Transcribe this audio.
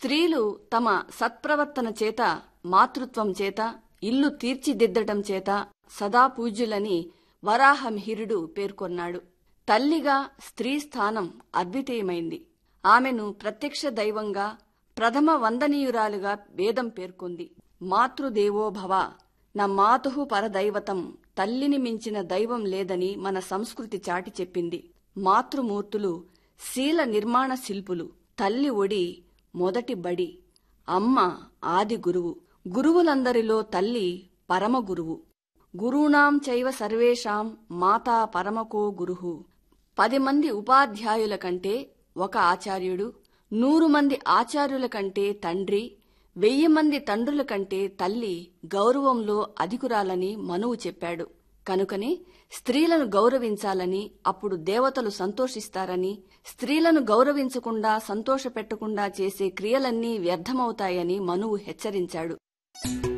స్త్రీలు తమ సత్ప్రవర్తన చేత మాతృత్వం చేత ఇల్లు తీర్చిదిద్దటం చేత సదా పూజ్యులని వరాహమిహిరుడు పేర్కొన్నాడు తల్లిగా స్త్రీ స్థానం అద్వితీయమైంది ఆమెను ప్రత్యక్ష దైవంగా ప్రథమ వందనీయురాలుగా వేదం పేర్కొంది మాతృదేవోభవ నా మాతుహు పరదైవతం తల్లిని మించిన దైవం లేదని మన సంస్కృతి చాటి చెప్పింది మాతృమూర్తులు శీల నిర్మాణ శిల్పులు తల్లి ఒడి మొదటి బడి అమ్మ ఆది గురువు గురువులందరిలో తల్లి పరమ గురువు గురూణాం చైవ సర్వేషాం మాతా పరమకో గురుహు పది మంది ఉపాధ్యాయుల కంటే ఒక ఆచార్యుడు నూరు మంది ఆచార్యుల కంటే తండ్రి వెయ్యి మంది తండ్రుల కంటే తల్లి గౌరవంలో అధికురాలని మనువు చెప్పాడు కనుకనే స్త్రీలను గౌరవించాలని అప్పుడు దేవతలు సంతోషిస్తారని స్త్రీలను గౌరవించకుండా సంతోషపెట్టకుండా చేసే క్రియలన్నీ వ్యర్థమవుతాయని మనువు హెచ్చరించాడు